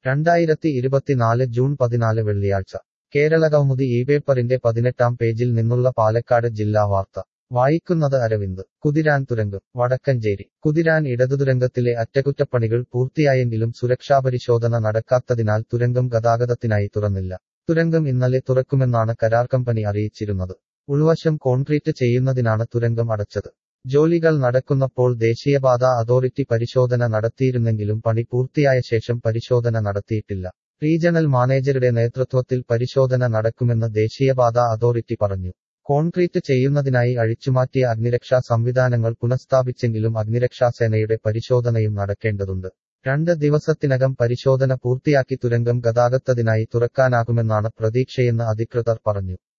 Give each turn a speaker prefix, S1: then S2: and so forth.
S1: രണ്ടായിരത്തി ഇരുപത്തിനാല് ജൂൺ പതിനാല് വെള്ളിയാഴ്ച കേരളകൗമുദി ഈ പേപ്പറിന്റെ പതിനെട്ടാം പേജിൽ നിന്നുള്ള പാലക്കാട് ജില്ലാ വാർത്ത വായിക്കുന്നത് അരവിന്ദ് കുതിരാൻ തുരങ്കം വടക്കഞ്ചേരി കുതിരാൻ ഇടതുതുരങ്കത്തിലെ അറ്റകുറ്റപ്പണികൾ പൂർത്തിയായെങ്കിലും സുരക്ഷാപരിശോധന നടക്കാത്തതിനാൽ തുരങ്കം ഗതാഗതത്തിനായി തുറന്നില്ല തുരങ്കം ഇന്നലെ തുറക്കുമെന്നാണ് കരാർ കമ്പനി അറിയിച്ചിരുന്നത് ഉൾവശം കോൺക്രീറ്റ് ചെയ്യുന്നതിനാണ് തുരങ്കം അടച്ചത് ജോലികൾ നടക്കുന്നപ്പോൾ ദേശീയപാത അതോറിറ്റി പരിശോധന നടത്തിയിരുന്നെങ്കിലും പണി പൂർത്തിയായ ശേഷം പരിശോധന നടത്തിയിട്ടില്ല റീജണൽ മാനേജരുടെ നേതൃത്വത്തിൽ പരിശോധന നടക്കുമെന്ന് ദേശീയപാത അതോറിറ്റി പറഞ്ഞു കോൺക്രീറ്റ് ചെയ്യുന്നതിനായി അഴിച്ചുമാറ്റിയ അഗ്നിരക്ഷാ സംവിധാനങ്ങൾ പുനഃസ്ഥാപിച്ചെങ്കിലും അഗ്നിരക്ഷാസേനയുടെ പരിശോധനയും നടക്കേണ്ടതുണ്ട് രണ്ട് ദിവസത്തിനകം പരിശോധന പൂർത്തിയാക്കി തുരങ്കം ഗതാഗതത്തിനായി തുറക്കാനാകുമെന്നാണ് പ്രതീക്ഷയെന്ന് അധികൃതർ പറഞ്ഞു